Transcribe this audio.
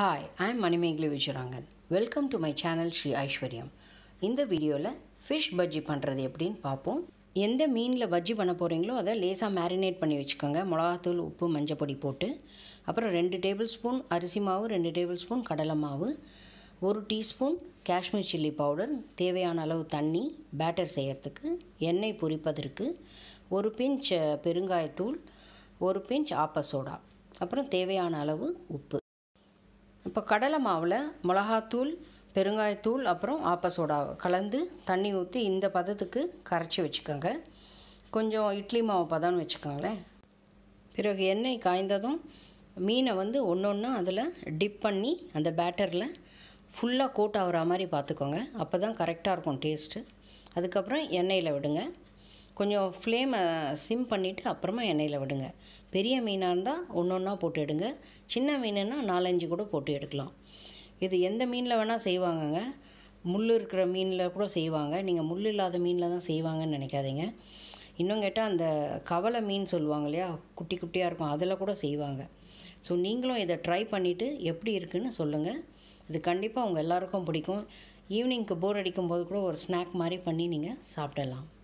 hi I'm Manimegalai Vijayarangan welcome to my channel Sri Aishwaryam இந்த வீடியோவில் fish bajji பண்ணுறது எப்படின்னு பார்ப்போம் எந்த மீனில் பஜ்ஜி பண்ண போகிறீங்களோ அதை லேசாக மேரினேட் பண்ணி வச்சுக்கோங்க மிளகாத்தூள் உப்பு மஞ்சள் பொடி போட்டு அப்புறம் ரெண்டு டேபிள் ஸ்பூன் அரிசி மாவு ரெண்டு டேபிள் ஸ்பூன் கடலை மாவு ஒரு டீஸ்பூன் காஷ்மீர் சில்லி பவுடர் தேவையான அளவு தண்ணி பேட்டர் செய்கிறதுக்கு எண்ணெய் பொரிப்பதற்கு ஒரு பிஞ்ச் பெருங்காயத்தூள் ஒரு பிஞ்ச் ஆப்ப சோடா அப்புறம் தேவையான அளவு உப்பு இப்போ கடலை மாவில் மிளகாத்தூள் பெருங்காயத்தூள் அப்புறம் ஆப்ப சோடா கலந்து தண்ணி ஊற்றி இந்த பதத்துக்கு கரைச்சி வச்சுக்கோங்க கொஞ்சம் இட்லி மாவு பதம்னு வச்சுக்கோங்களேன் பிறகு எண்ணெய் காய்ந்ததும் மீனை வந்து ஒன்று ஒன்றா அதில் டிப் பண்ணி அந்த பேட்டரில் ஃபுல்லாக கோட் ஆகிற மாதிரி பார்த்துக்கோங்க அப்போ தான் கரெக்டாக இருக்கும் டேஸ்ட்டு அதுக்கப்புறம் எண்ணெயில் விடுங்க கொஞ்சம் ஃப்ளேமை சிம் பண்ணிவிட்டு அப்புறமா எண்ணெயில் விடுங்க பெரிய மீனாக இருந்தால் ஒன்று ஒன்றா போட்டு எடுங்க சின்ன மீனுன்னா நாலஞ்சு கூட போட்டு எடுக்கலாம் இது எந்த மீனில் வேணால் செய்வாங்கங்க முள் இருக்கிற மீனில் கூட செய்வாங்க நீங்கள் முள் இல்லாத மீனில் தான் செய்வாங்கன்னு நினைக்காதீங்க இன்னும் கேட்டால் அந்த கவலை மீன் சொல்லுவாங்க இல்லையா குட்டி குட்டியாக இருக்கும் அதில் கூட செய்வாங்க ஸோ நீங்களும் இதை ட்ரை பண்ணிவிட்டு எப்படி இருக்குன்னு சொல்லுங்கள் இது கண்டிப்பாக உங்கள் எல்லாருக்கும் பிடிக்கும் ஈவினிங்க்கு போர் அடிக்கும்போது கூட ஒரு ஸ்நாக் மாதிரி பண்ணி நீங்கள் சாப்பிடலாம்